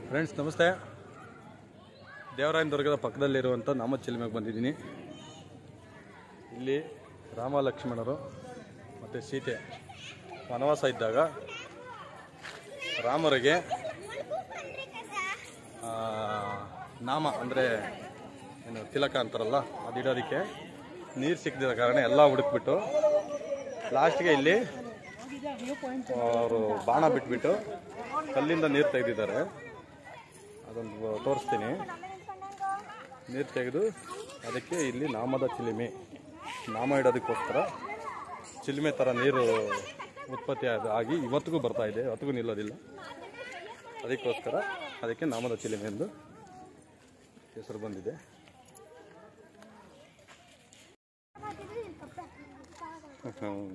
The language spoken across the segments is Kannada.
ಫ್ರೆಂಡ್ಸ್ ನಮಸ್ತೆ ದೇವರಾಯನ ದುರ್ಗದ ಪಕ್ಕದಲ್ಲಿರುವಂಥ ನಾಮ ಚಿಲ್ಮೆಗೆ ಬಂದಿದ್ದೀನಿ ಇಲ್ಲಿ ರಾಮ ಲಕ್ಷ್ಮಣರು ಮತ್ತು ಸೀತೆ ವನವಾಸ ಇದ್ದಾಗ ರಾಮರಿಗೆ ಆ, ನಾಮ ಅಂದರೆ ಏನು ತಿಲಕ ಅಂತಾರಲ್ಲ ಅದು ಇಡೋದಕ್ಕೆ ನೀರು ಸಿಕ್ಕದಿರೋ ಕಾರಣ ಎಲ್ಲ ಹುಡುಕ್ಬಿಟ್ಟು ಲಾಸ್ಟ್ಗೆ ಇಲ್ಲಿ ಅವರು ಬಾಣ ಬಿಟ್ಬಿಟ್ಟು ಕಲ್ಲಿಂದ ನೀರು ತೆಗೆದಿದ್ದಾರೆ ಅದೊಂದು ತೋರಿಸ್ತೀನಿ ನೀರು ತೆಗೆದು ಅದಕ್ಕೆ ಇಲ್ಲಿ ನಾಮದ ಚಿಲಿಮೆ ನಾಮ ಇಡೋದಕ್ಕೋಸ್ಕರ ಚಿಲಿಮೆ ಥರ ನೀರು ಉತ್ಪತ್ತಿ ಆದ ಆಗಿ ಇವತ್ತಿಗೂ ಬರ್ತಾ ಇದೆ ಇವತ್ತಿಗೂ ನಿಲ್ಲೋದಿಲ್ಲ ಅದಕ್ಕೋಸ್ಕರ ಅದಕ್ಕೆ ನಾಮದ ಚಿಲಿಮೆ ಎಂದು ಹೆಸರು ಬಂದಿದೆ ಹ್ಮ್.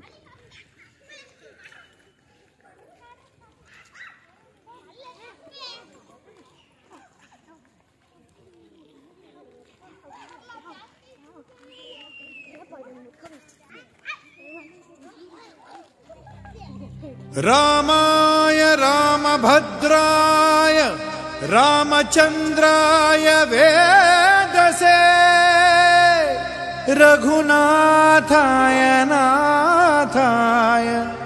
रामाय रामभद्राय रामचन्द्राय वेदसे रघुनाथाय नाथाय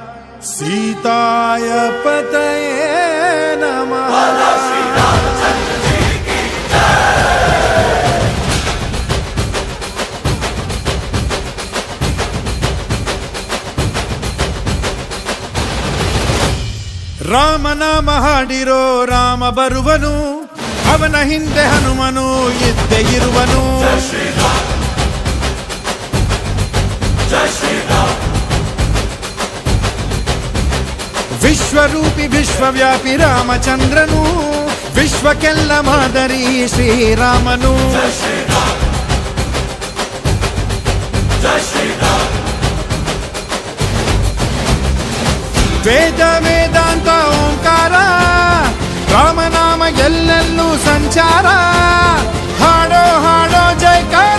सीताय पतये नमः ರಾಮನಾಮ ಹಾಡಿರೋ ರಾಮ ಬರುವನು ಅವನ ಹಿಂದೆ ಹನುಮನು ಇದ್ದೇ ಇರುವನು ವಿಶ್ವರೂಪಿ ವಿಶ್ವವ್ಯಾಪಿ ರಾಮಚಂದ್ರನು ವಿಶ್ವಕ್ಕೆಲ್ಲ ಮಾದರಿ ಶ್ರೀರಾಮನು ವೇದ ವೇದಾಂತ ಓಂಕಾರ ರಾಮನಾಮ ಎಲ್ಲೆಲ್ಲೂ ಸಂಚಾರ ಹಾಡೋ ಹಾಡೋ ಜೈಕಾರ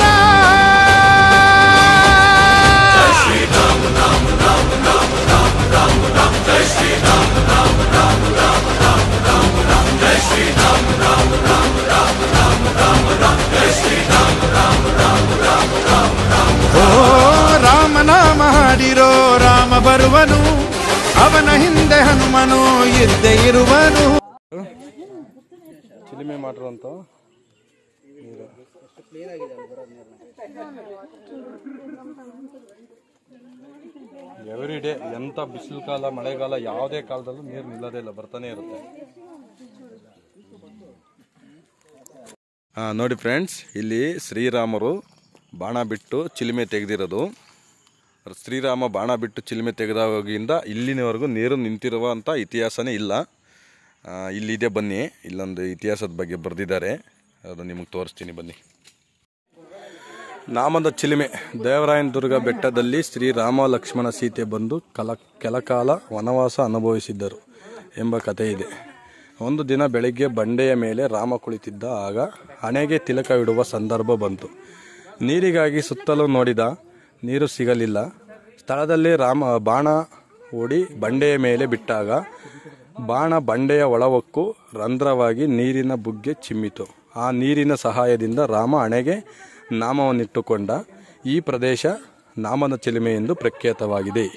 ಓ ರಾಮನಾಮ ಹಾಡಿರೋ ರಾಮ ಬರುವನು ಅವನ ಹಿಂದೆ ಹನುಮನು ಇದ್ದೇ ಇರುವನು ಚಿಲಿಮೆ ಮಾಡಿರುವಂಥ ನೀರು ಎವ್ರಿ ಡೇ ಎಂಥ ಬಿಸಿಲು ಕಾಲ ಮಳೆಗಾಲ ಯಾವುದೇ ಕಾಲದಲ್ಲೂ ನೀರು ನಿಲ್ಲೋದೇ ಇಲ್ಲ ಬರ್ತಾನೆ ಇರುತ್ತೆ ಹಾಂ ನೋಡಿ ಫ್ರೆಂಡ್ಸ್ ಇಲ್ಲಿ ಶ್ರೀರಾಮರು ಬಾಣ ಬಿಟ್ಟು ಚಿಲಿಮೆ ತೆಗೆದಿರೋದು ಶ್ರೀರಾಮ ಬಾಣ ಬಿಟ್ಟು ಚಿಲಿಮೆ ತೆಗೆದಾಗಿಂದ ಇಲ್ಲಿನವರೆಗೂ ನೀರು ನಿಂತಿರುವಂಥ ಇತಿಹಾಸನೇ ಇಲ್ಲ ಆ, ಇಲ್ಲಿದೆ ಬನ್ನಿ ಇಲ್ಲೊಂದು ಇತಿಹಾಸದ ಬಗ್ಗೆ ಬರೆದಿದ್ದಾರೆ ಅದು ನಿಮಗೆ ತೋರಿಸ್ತೀನಿ ಬನ್ನಿ ನಾಮದ ಚಿಲಿಮೆ ದೇವರಾಯನ ದುರ್ಗ ಬೆಟ್ಟದಲ್ಲಿ ಶ್ರೀರಾಮ ಲಕ್ಷ್ಮಣ ಸೀತೆ ಬಂದು ಕಲ ಕೆಲಕಾಲ ವನವಾಸ ಅನುಭವಿಸಿದ್ದರು ಎಂಬ ಕಥೆ ಇದೆ ಒಂದು ದಿನ ಬೆಳಗ್ಗೆ ಬಂಡೆಯ ಮೇಲೆ ರಾಮ ಕುಳಿತಿದ್ದ ಆಗ ಹಣೆಗೆ ತಿಲಕವಿಡುವ ಸಂದರ್ಭ ಬಂತು ನೀರಿಗಾಗಿ ಸುತ್ತಲೂ ನೋಡಿದ ನೀರು ಸಿಗಲಿಲ್ಲ ಸ್ಥಳದಲ್ಲಿ ರಾಮ ಬಾಣ ಹೂಡಿ ಬಂಡೆಯ ಮೇಲೆ ಬಿಟ್ಟಾಗ ಬಾಣ ಬಂಡೆಯ ಒಳವಕ್ಕು ರಂಧ್ರವಾಗಿ ನೀರಿನ ಬುಗ್ಗೆ ಚಿಮ್ಮಿತು ಆ ನೀರಿನ ಸಹಾಯದಿಂದ ರಾಮ ಹಣೆಗೆ ನಾಮವನ್ನಿಟ್ಟುಕೊಂಡ ಈ ಪ್ರದೇಶ ನಾಮದ ಚಿಲುಮೆ ಎಂದು ಪ್ರಖ್ಯಾತವಾಗಿದೆ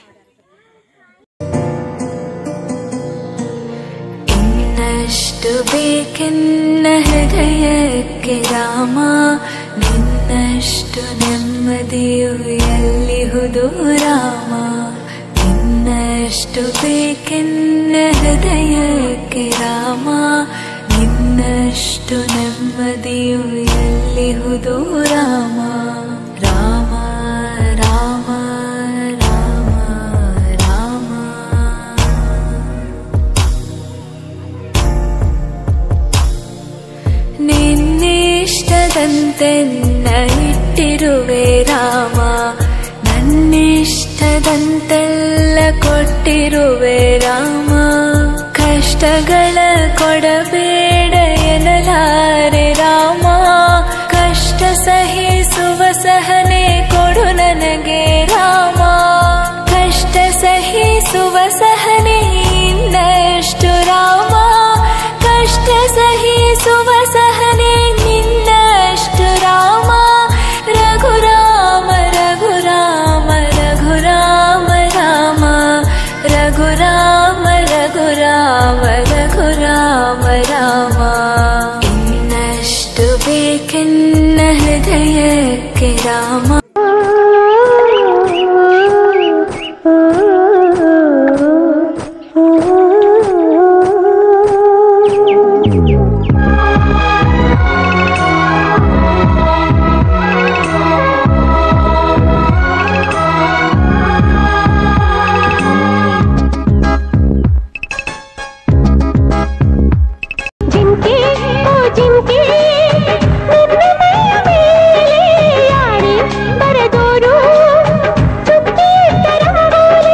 ಇನ್ನಷ್ಟು ಬೇಕೆನ್ನ ಹೃದಯಕ್ಕೆ ರಾಮ ನಿನ್ನಷ್ಟು ನೆಮ್ಮದಿಯು ಎಲ್ಲಿಹುದು ರಾಮ ನಿನ್ನಷ್ಟು ಬೇಕೆನ್ನ ಹೃದಯಕ್ಕೆ ರಾಮ ನಿನ್ನಷ್ಟು ನೆಮ್ಮದಿಯು ಎಲ್ಲಿಹುದು ರಾಮ ರಾಮ ರಾಮ ರಾಮ ರಾಮ ನಿನ್ನಿಷ್ಟದಂತೆನ್ನ ಇಟ್ಟಿರುವೆ ರಾಮ ನನ್ನಿಷ್ಟದಂತೆಲ್ಲ ಕೊಟ್ಟಿರುವೆ ರಾಮ ಕಷ್ಟಗಳ ಕೊಡಬೇಡ ಎನ್ನಲಾರೆ ರಾಮ ಕಷ್ಟ ಸಹಿಸುವ ಸಹನೆ ಕೊಡು ನನಗೆ ರಾಮ ಕಷ್ಟ ಸಹಿಸುವ ಸಹನೆ ಇನ್ನಷ್ಟು ರಾಮ ಕಷ್ಟ ಸಹಿ ರಾಮ ಜಿಂಕೆ ಓ ಜಿಂಕೆ ನಿನ್ನ ಮೈಯ ಮೇಲೆ ಆಡಿ ಬರದೋರು ಚುಕ್ಕಿ ರಂಗೋಲಿ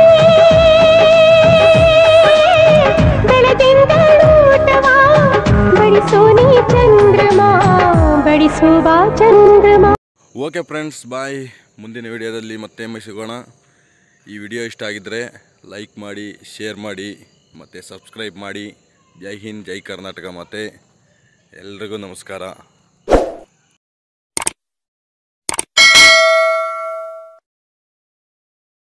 ಬೆಳದಿಂಗಳೂಟವ ಬಡಿಸೋ ನೀ ಚಂದ್ರಮ ಬಡಿಸುವ ಚಂದ್ರಮ ಓಕೆ ಫ್ರೆಂಡ್ಸ್ ಬಾಯ್ ಮುಂದಿನ ವಿಡಿಯೋದಲ್ಲಿ ಮತ್ತೆ ಒಮ್ಮೆ ಸಿಗೋಣ ಈ ವಿಡಿಯೋ ಇಷ್ಟ ಆಗಿದ್ದರೆ ಲೈಕ್ ಮಾಡಿ ಶೇರ್ ಮಾಡಿ ಮತ್ತು ಸಬ್ಸ್ಕ್ರೈಬ್ ಮಾಡಿ ಜೈ ಹಿಂದ್ ಜೈ ಕರ್ನಾಟಕ ಮಾತೆ ಎಲ್ರಿಗೂ ನಮಸ್ಕಾರ